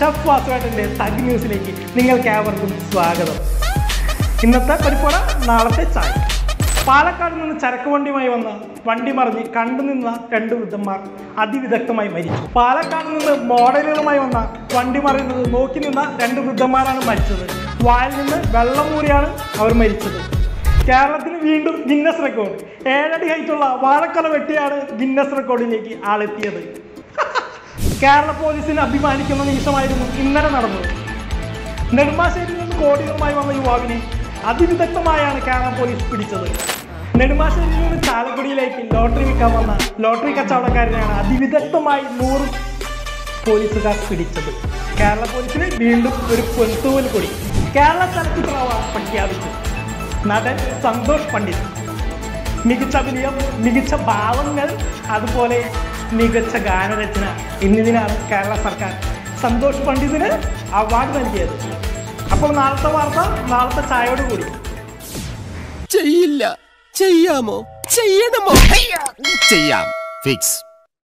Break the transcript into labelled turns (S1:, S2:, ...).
S1: chef വാസുവേട്ടൻ്റെ thug ന്യൂസിലേക്ക് നിങ്ങൾക്ക് ഏവർക്കും സ്വാഗതം ഇന്നത്തെ പരിപ്പുറ നാളത്തെ ചായ പാലക്കാട് നിന്ന് ചരക്ക് വണ്ടിയുമായി വന്ന വണ്ടി മറിഞ്ഞ് കണ്ടുനിന്ന രണ്ട് വൃദ്ധന്മാർ അതിവിദഗ്ധമായി മരിച്ചു പാലക്കാട് നിന്ന് മോഡലുകളുമായി വന്ന വണ്ടി മറിയുന്നത് നോക്കി നിന്ന രണ്ട് വൃദ്ധന്മാരാണ് മരിച്ചത് വായിൽ നിന്ന് വെള്ളം മൂറിയാണ് അവർ മരിച്ചത് കേരളത്തിന് വീണ്ടും ഗിന്നസ് റെക്കോർഡ് ഏഴടി ഹൈറ്റുള്ള വാഴക്കല വെട്ടിയാണ് ഗിന്നസ് റെക്കോർഡിലേക്ക് ആളെത്തിയത് കേരള പോലീസിന് അഭിമാനിക്കുന്ന നിമിഷമായിരുന്നു ഇന്നലെ നടന്നത് നെടുമ്പാശ്ശേരിയിൽ നിന്ന് കോടികളുമായി വന്ന യുവാവിനെ അതിവിദഗ്ധമായാണ് കേരള പോലീസ് പിടിച്ചത് നെടുമ്പാശ്ശേരിയിൽ നിന്ന് ചാലക്കുടിയിലേക്ക് ലോട്ടറി വിൽക്കാൻ വന്ന ലോട്ടറി കച്ചവടക്കാരനെയാണ് അതിവിദഗ്ധമായി നൂറ് പോലീസുകാർ പിടിച്ചത് കേരള പോലീസിന് വീണ്ടും ഒരു പൊൻതൂവൽ കൊടി കേരള ചലച്ചിത്ര അവാർഡ് പ്രഖ്യാപിച്ചു നടൻ സന്തോഷ് പണ്ഡിറ്റ് മികച്ച അഭിനയം മികച്ച ഭാവങ്ങൾ അതുപോലെ മികച്ച ഗാനരചന എന്നിതിനാണ് കേരള സർക്കാർ സന്തോഷ് പണ്ഡിതിന് അവാർഡ് നൽകിയത് അപ്പോൾ നാളത്തെ വാർത്ത നാളത്തെ ചായയോട് കൂടി
S2: ചെയ്യില്ല ചെയ്യാമോ ചെയ്യണമോ ചെയ്യാം ഫിക്സ്